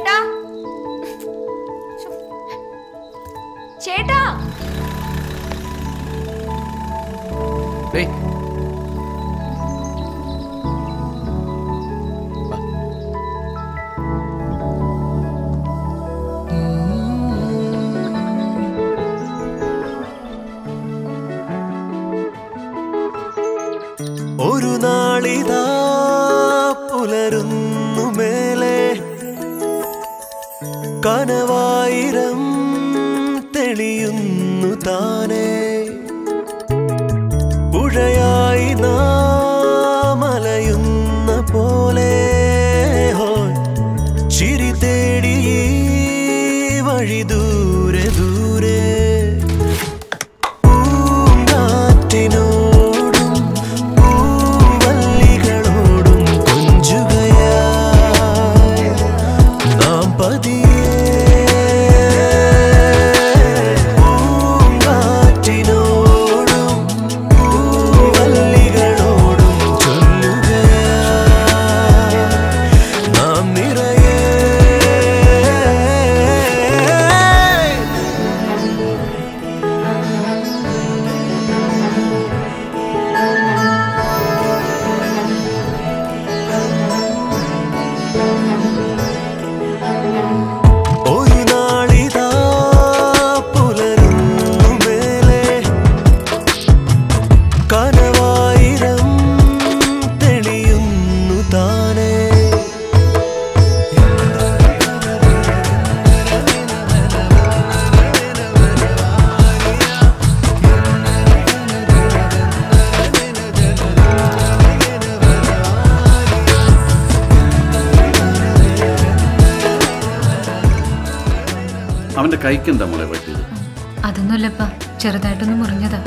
ചേട്ടാ ശ്ശോ. ചേട്ടാ ഡേയ് ഒരു നാളിതാ പുലരുന്നു മേലെ കനവായിരം തെളിയുന്നു താനേ പുഴയായി നാം അലയുന്ന പോലെ ഹോയ് ചിരി തേടി ഈ വഴി ദൂരെ ദൂരെ പൂങ്കാറ്റിനോടും പൂവല്ലികളോടും കൊഞ്ചുകയായി നാം പതിയെ പൂങ്കാറ്റിനോടും പൂവല്ലികളോടും ചൊല്ലുകയായി നാം നിറയെ ഒരു നാളിതാ പുലരുന്നു മേലെ കനവായിരം തെളിയുന്നു താനേ അവന്റെ കൈക്ക് എന്താ മോളെ പറ്റിയത് അതൊന്നുമല്ലപ്പാ ചെറുതായിട്ടൊന്ന് മുറിഞ്ഞതാ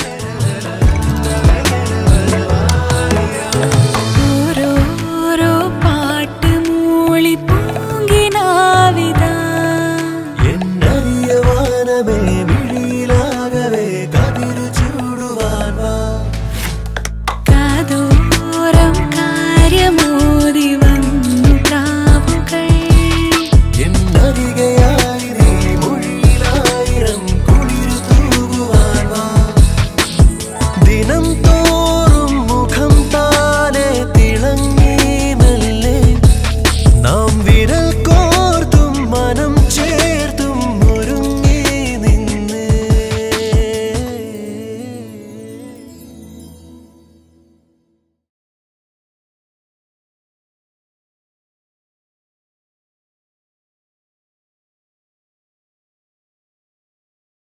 ഓരോരോ പാട്ട് മൂളി പൂങ്കിനാവിതാ എന്നറിയ വാനമേ